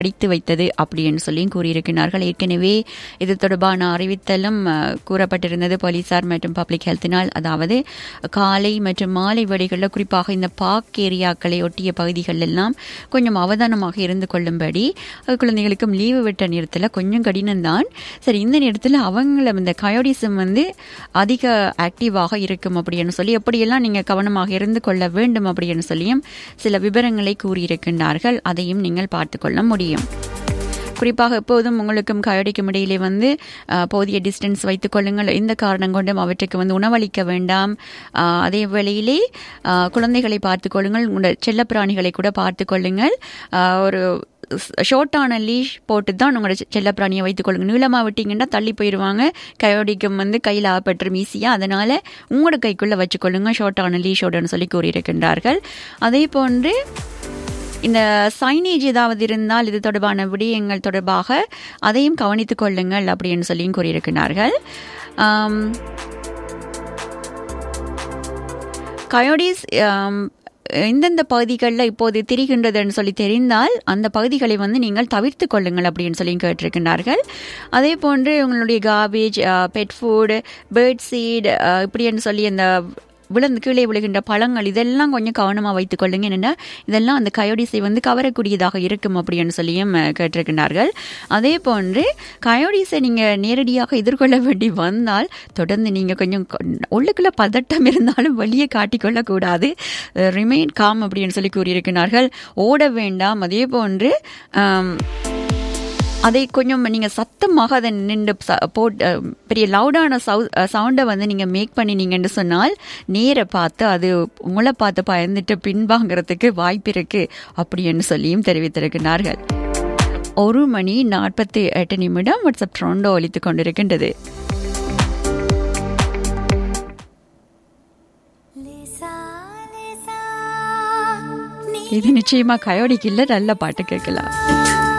அடித்து வைத்தது அப்படின்னு சொல்லி கூறியிருக்கிறார்கள் ஏற்கனவே இது தொடர்பான அறிவித்தலும் அஹ், கூறப்பட்டிருந்தது போலீசார் மற்றும் பப்ளிக் ஹெல்த்தினால் அதாவது காலை மற்றும் மாலை வேளைகளில் குறிப்பாக இந்த பார்க் ஏரியாக்களை ஒட்டிய பகுதிகள் எல்லாம் கொஞ்சம் அவதானமாக இருந்து கொள்ளும்படி அஹ், குழந்தைகளுக்கும் லீவு விட்ட நேரத்தில் கொஞ்சம் கடினம்தான் சரி இந்த நேரத்தில் அவங்கள இந்த கயோடிசம் வந்து அதிக ஆக்டிவாக இருக்கும் அப்படின்னு சொல்லி எப்படியெல்லாம் நீங்கள் கவனமாக இருந்து கொள்ள வேண்டும் அப்படின்னு சொல்லியும் சில விவரங்களை கூறியிருக்கின்றார்கள் அதையும் நீங்கள் பார்த்துக்கொள்ள முடியும் குறிப்பாக எப்போதும் உங்களுக்கும் கயோடிக்கும் இடையிலே வந்து அஹ், போதிய டிஸ்டன்ஸ் வைத்துக் கொள்ளுங்கள் எந்த காரணம் கொண்டும் அவற்றுக்கு வந்து உணவளிக்க வேண்டாம் அஹ், அதே வேளையிலே அஹ், குழந்தைகளை பார்த்துக் கொள்ளுங்கள் உங்களோட செல்லப்பிராணிகளை கூட பார்த்துக் கொள்ளுங்கள் அஹ், ஒரு ஷோர்ட்டான லீஷ் போட்டு தான் உங்களோட செ- செல்லப்பிராணியை வைத்துக் கொள்ளுங்க நீளமாக விட்டீங்கன்னா தள்ளி போயிடுவாங்க கயோடிக்கும் வந்து கையில் ஆப்பற்றும் ஈஸியாக அதனால உங்களோட கைக்குள்ளே வச்சுக்கொள்ளுங்க ஷோர்ட்டான லீஷோடன்னு சொல்லி கூறியிருக்கின்றார்கள் அதே போன்று இந்த சைனேஜ் ஏதாவது இருந்தால் இது தொடர்பான விடயங்கள் தொடர்பாக அதையும் கவனித்துக் கொள்ளுங்கள் அப்படின்னு சொல்லியும் கூறியிருக்கிறார்கள் ஆம், கயோடிஸ் ஆம், எந்தெந்த பகுதிகளில் இப்போது திரிகின்றதுன்னு சொல்லி தெரிந்தால் அந்த பகுதிகளை வந்து நீங்கள் தவிர்த்து கொள்ளுங்கள் அப்படின்னு சொல்லி கேட்டிருக்கின்றார்கள் அதே போன்று உங்களுடைய garbage pet food bird seed இப்படின்னு சொல்லி அந்த விழுந்து கீழே விழுகின்ற பழங்கள் இதெல்லாம் கொஞ்சம் கவனமாக வைத்துக் கொள்ளுங்க என்னென்னா இதெல்லாம் அந்த கயோடிஸை வந்து கவரக்கூடியதாக இருக்கும் அப்படின்னு சொல்லியும் அஹ், கேட்டிருக்கின்றார்கள் அதே போன்று கயோடிஸை நீங்கள் நேரடியாக எதிர்கொள்ள வேண்டி வந்தால் தொடர்ந்து நீங்கள் கொஞ்சம் கொ- உள்ளுக்குள்ள பதட்டம் இருந்தாலும் வெளியே காட்டிக்கொள்ளக்கூடாது ரிமைன் காம் அப்படின்னு சொல்லி கூறியிருக்கிறார்கள் ஓட வேண்டாம் அதே போன்று ஆம், அதை கொஞ்சம் நீங்கள் சத்தமாக அதை நின்று போட் அஹ், பெரிய லவுடான சவு சவுண்டை வந்து நீங்கள் மேக் பண்ணினீங்கன்னு சொன்னால் நேர பார்த்து அது உங்களை பார்த்து பயந்துட்டு பின்வாங்கிறதுக்கு வாய்ப்பு இருக்கு அப்படின்னு சொல்லியும் தெரிவித்திருக்கிறார்கள் ஒரு மணி நாற்பத்தி எட்டு நிமிடம் வாட்ஸ்அப் ட்ரோண்டோ ஒலித்துக் கொண்டிருக்கின்றது லேசா லேசா நீ இது நிச்சயமா கயோடிக்கு இல்ல நல்ல பாட்டு கேட்கலாம்